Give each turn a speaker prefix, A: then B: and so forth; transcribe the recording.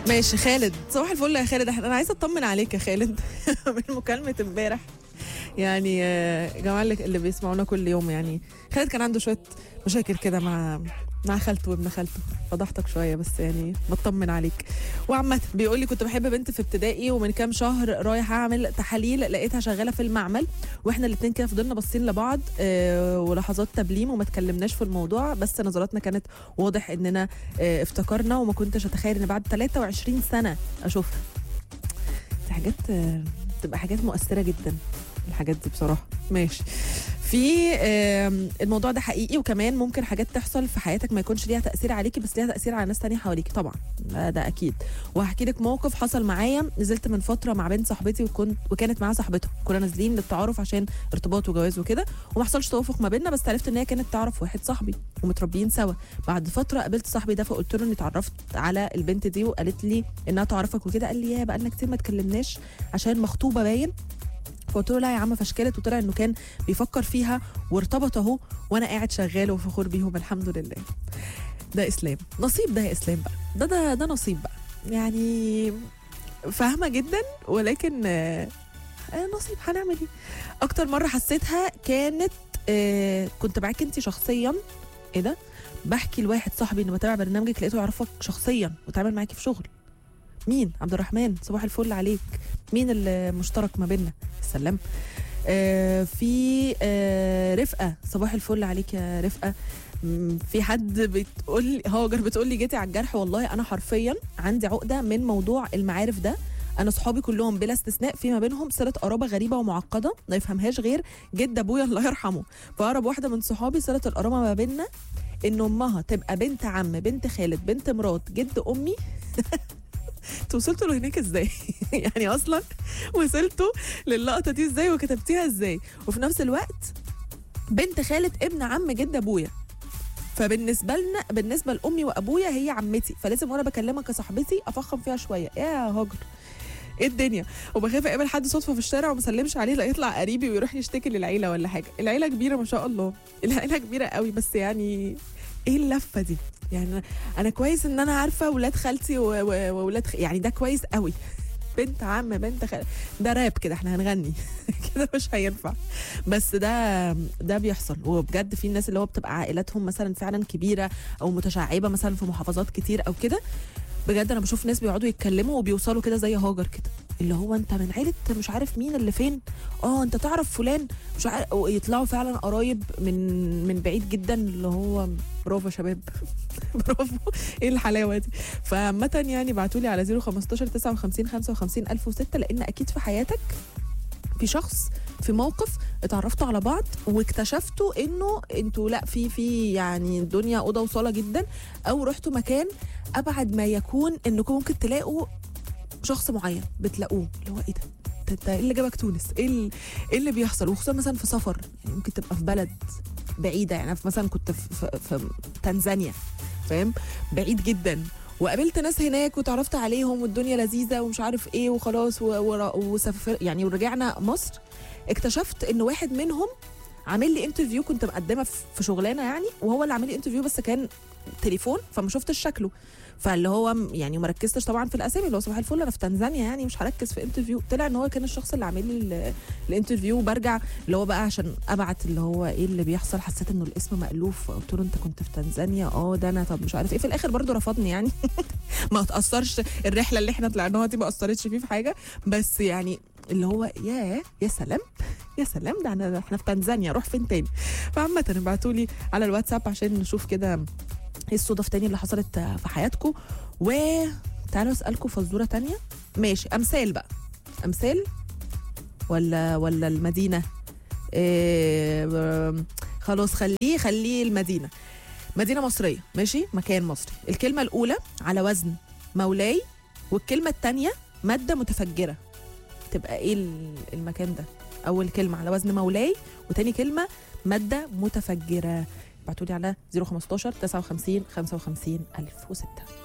A: ماشي خالد صباح الفل يا خالد انا عايزه اطمن عليك يا خالد من مكالمه امبارح يعني آه، يا جماعه اللي اللي بيسمعونا كل يوم يعني خالد كان عنده شويه مشاكل كده مع مع خالته وابن خالته فضحتك شويه بس يعني بطمن عليك وعامة بيقول لي كنت بحب بنت في ابتدائي ومن كام شهر رايح اعمل تحاليل لقيتها شغاله في المعمل واحنا الاثنين كده فضلنا باصين لبعض آه، ولحظات تبليم وما اتكلمناش في الموضوع بس نظراتنا كانت واضح اننا آه، افتكرنا وما كنتش اتخيل ان بعد 23 سنه اشوفها دي حاجات آه، بتبقى حاجات مؤثره جدا الحاجات دي بصراحه ماشي في آم، الموضوع ده حقيقي وكمان ممكن حاجات تحصل في حياتك ما يكونش ليها تاثير عليكي بس ليها تاثير على ناس تانية حواليكي طبعا ده, ده اكيد وهحكي لك موقف حصل معايا نزلت من فتره مع بنت صاحبتي وكنت وكانت معاها صاحبتها كنا نازلين للتعارف عشان ارتباط وجواز وكده وما حصلش توافق ما بيننا بس عرفت ان هي كانت تعرف واحد صاحبي ومتربيين سوا بعد فتره قابلت صاحبي ده فقلت له اني اتعرفت على البنت دي وقالت لي انها تعرفك وكده قال لي يا بقالنا كتير ما اتكلمناش عشان مخطوبه باين فقلت له لا يا عم فشكلت وطلع انه كان بيفكر فيها وارتبط اهو وانا قاعد شغال وفخور بيهم الحمد لله ده اسلام نصيب ده يا اسلام بقى ده ده ده نصيب بقى يعني فاهمه جدا ولكن آه آه، نصيب هنعمل ايه اكتر مره حسيتها كانت آه كنت معاك انت شخصيا ايه ده بحكي لواحد صاحبي انه بتابع برنامجك لقيته يعرفك شخصيا وتعامل معاكي في شغل مين عبد الرحمن صباح الفل عليك مين المشترك ما بيننا سلام آه في آه رفقه صباح الفل عليك يا رفقه مم، في حد بتقول هاجر بتقول لي جيتي على الجرح والله انا حرفيا عندي عقده من موضوع المعارف ده انا صحابي كلهم بلا استثناء في ما بينهم صله قرابه غريبه ومعقده ما يفهمهاش غير جد ابويا الله يرحمه فاقرب واحده من صحابي صله القرابه ما بيننا ان امها تبقى بنت عم بنت خالد بنت مرات جد امي انتوا وصلتوا لهناك ازاي يعني اصلا وصلتوا للقطه دي ازاي وكتبتيها ازاي وفي نفس الوقت بنت خالة ابن عم جد ابويا فبالنسبه لنا بالنسبه لامي وابويا هي عمتي فلازم وانا بكلمك كصاحبتي افخم فيها شويه يا هاجر ايه الدنيا وبخاف اقابل حد صدفه في الشارع وما اسلمش عليه لا يطلع قريبي ويروح يشتكي للعيله ولا حاجه العيله كبيره ما شاء الله العيله كبيره قوي بس يعني ايه اللفه دي يعني انا كويس ان انا عارفه ولاد خالتي و- و- وولاد خ... يعني ده كويس قوي بنت عم بنت خال ده راب كده احنا هنغني كده مش هينفع بس ده ده بيحصل وبجد في الناس اللي هو بتبقى عائلاتهم مثلا فعلا كبيره او متشعبه مثلا في محافظات كتير او كده بجد انا بشوف ناس بيقعدوا يتكلموا وبيوصلوا كده زي هاجر كده اللي هو انت من عيله مش عارف مين اللي فين اه انت تعرف فلان مش عارف ويطلعوا فعلا قرايب من من بعيد جدا اللي هو برافو يا شباب برافو ايه الحلاوه دي فعامه يعني ابعتوا لي على 015 59 55 1006 لان اكيد في حياتك في شخص في موقف اتعرفتوا على بعض واكتشفتوا انه انتوا لا في في يعني الدنيا اوضه وصاله جدا او رحتوا مكان ابعد ما يكون انكم ممكن تلاقوا شخص معين بتلاقوه اللي هو ايه ده انت انت ايه اللي جابك تونس ايه ال- ايه اللي بيحصل وخصوصا مثلا في سفر يعني ممكن تبقى في بلد بعيده يعني أنا في- مثلا كنت في, في, في تنزانيا فاهم بعيد جدا وقابلت ناس هناك وتعرفت عليهم والدنيا لذيذه ومش عارف ايه وخلاص و- ور- وسافر يعني ورجعنا مصر اكتشفت ان واحد منهم عامل لي انترفيو كنت مقدمه في في شغلانه يعني وهو اللي عامل لي انترفيو بس كان تليفون فما شفتش شكله فاللي هو م- يعني ما ركزتش طبعا في الاسامي اللي هو صباح الفل انا في تنزانيا يعني مش هركز في انترفيو طلع ان هو كان الشخص اللي عامل لي ال- الانترفيو وبرجع اللي هو بقى عشان ابعت اللي هو ايه اللي بيحصل حسيت انه الاسم مألوف قلت له انت كنت في تنزانيا اه ده انا طب مش عارف ايه في الاخر برضو رفضني يعني ما تاثرش الرحله اللي احنا طلعناها دي ما اثرتش فيه في حاجه بس يعني اللي هو يا يا سلام يا سلام ده انا احنا في تنزانيا روح فين تاني فعامة ابعتوا لي على الواتساب عشان نشوف كده ايه الصدف تاني اللي حصلت في حياتكم وتعالوا اسالكم فزوره تانية ماشي امثال بقى امثال ولا ولا المدينه إيه ب- خلاص خليه خليه المدينه مدينه مصريه ماشي مكان مصري الكلمه الاولى على وزن مولاي والكلمه الثانيه ماده متفجره تبقى ايه ال- المكان ده اول كلمه على وزن مولاي وتاني كلمه ماده متفجره ابعتوا لي على 015 59 55 1006